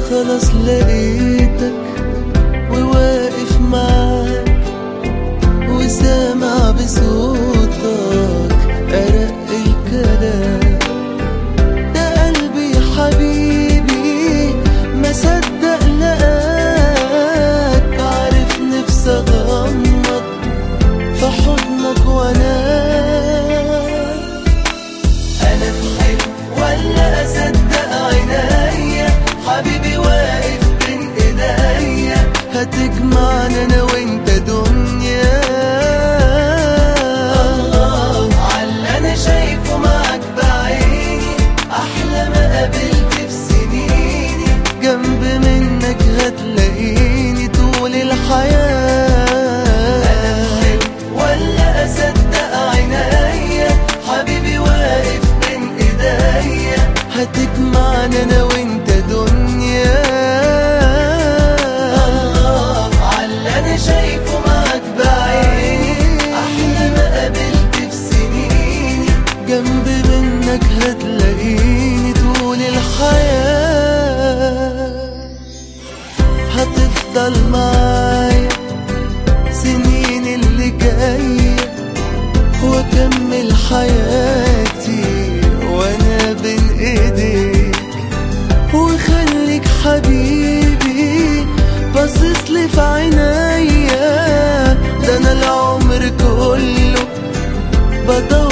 خلاص لقيتك وواقف معاك وسامع بصوتك أرق الكلام ده قلبي يا حبيبي ما صدق لقاك عارف نفسي اغمض في حضنك وانام انا في حلم ولا اصدق عينيا حبيبي واقف بين ايديا هتجمعنا انا وانت دنيا الله على انا شايفه معاك بعيني احلى ما قابلت في سنيني جنب منك هتلاقيني طول الحياة أنا في حلم ولا أصدق عينيا حبيبي واقف بين إيديا هتجمعنا أنا وأنت دنيا الله على أنا شايفه معاك بعيني أحلى ما قابلت في سنيني جنب منك هتلاقيني طول الحياة هتفضل معايا سنين اللي جاية واكمل حياتي وانا بين ايديك وخليك حبيبي باصص لي في عينيا ده انا العمر كله بدور